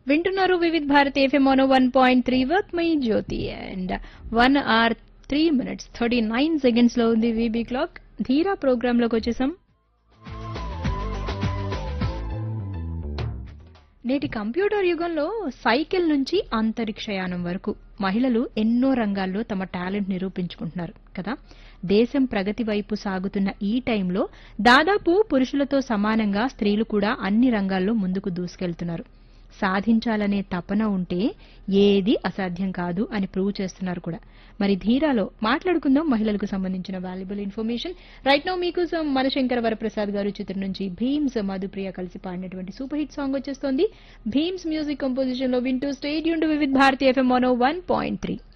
వింటున్నారు వివిధ్ భారత్ ఎఫ్ఎం మోనో one point three వర్క్ మై Jyothi and one hour three minutes thirty nine seconds లో ఉంది వీబీ క్లాక్ ధీరా ప్రోగ్రామ్ లోకి వచ్చేసాం నేటి కంప్యూటర్ యుగంలో సైకిల్ నుంచి అంతరిక్షయానం వరకు మహిళలు ఎన్నో రంగాల్లో తమ టాలెంట్ నిరూపించుకుంటున్నారు కదా దేశం ప్రగతి వైపు సాగుతున్న ఈ టైంలో దాదాపు పురుషులతో సమానంగా స్త్రీలు కూడా అన్ని రంగాల్లో ముందుకు దూసుకెళ్తున్నారు సాధించాలనే తపన ఉంటే ఏది అసాధ్యం కాదు అని ప్రూవ్ చేస్తున్నారు కూడా మరి ధీరాలో మాట్లాడుకుందాం మహిళలకు సంబంధించిన వాల్యుబుల్ ఇన్ఫర్మేషన్ రైట్ నో మీకోసం మనశంకర వరప్రసాద్ గారు చిత్రం నుంచి భీమ్స్ మధుప్రియ కలిసి పాడినటువంటి సూపర్ హిట్ సాంగ్ వచ్చేస్తోంది భీమ్స్ మ్యూజిక్ కంపోజిషన్ లో వింటూ stadium Vividh Bharati FM one point three